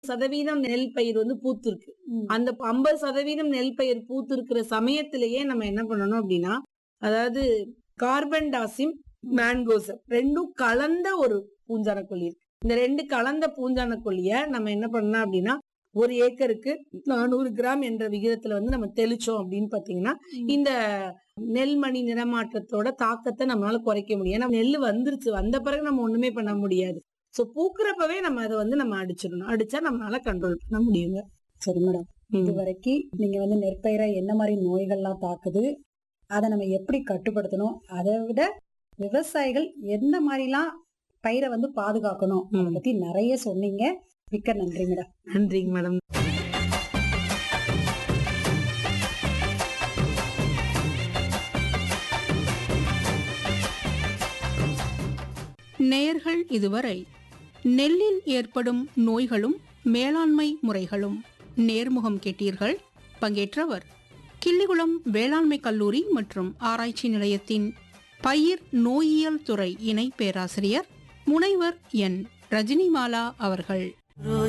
சதவீதம் நெல் பயிர் வந்து பூத்திருக்கு அந்த ஐம்பது சதவீதம் நெல் பயிர் பூத்திருக்கிற சமயத்திலேயே நம்ம என்ன பண்ணணும் அப்படின்னா அதாவது கார்பன் டாசிம் மேங்கோசம் ரெண்டும் கலந்த ஒரு பூஞ்சான கொல்லி இருக்கு இந்த ரெண்டு கலந்த பூஞ்சான கொல்லிய நம்ம என்ன பண்ணலாம் அப்படின்னா ஒரு ஏக்கருக்கு நானூறு கிராம் என்ற விகிதத்துல வந்து நம்ம தெளிச்சோம் அப்படின்னு பாத்தீங்கன்னா இந்த நெல்மணி நிறமாற்றத்தோட தாக்கத்தை நம்மளால குறைக்க முடியும் ஏன்னா நெல் வந்துருச்சு வந்த பிறகு நம்ம ஒண்ணுமே பண்ண முடியாது சோ பூக்குறப்பவே நம்ம அதை வந்து நம்ம அடிச்சிடணும் அடிச்சா நம்மளால கண்ட்ரோல் பண்ண முடியுங்க சரி மேடம் இது வரைக்கும் நீங்க வந்து நெற்பயிரை என்ன மாதிரி நோய்கள்லாம் தாக்குது அதை நம்ம எப்படி கட்டுப்படுத்தணும் அதை விட விவசாயிகள் எந்த மாதிரிலாம் பயிரை வந்து பாதுகாக்கணும் அதை ம். பத்தி நிறைய சொன்னீங்க மிக்க நன்றி மேடம் நன்றிங்க மேடம் நேயர்கள் இதுவரை நெல்லில் ஏற்படும் நோய்களும் மேலாண்மை முறைகளும் நேர்முகம் கேட்டீர்கள் பங்கேற்றவர் கிள்ளிகுளம் வேளாண்மை கல்லூரி மற்றும் ஆராய்ச்சி நிலையத்தின் பயிர் நோயியல் துறை இணை பேராசிரியர் முனைவர் என் ரஜினிமாலா அவர்கள்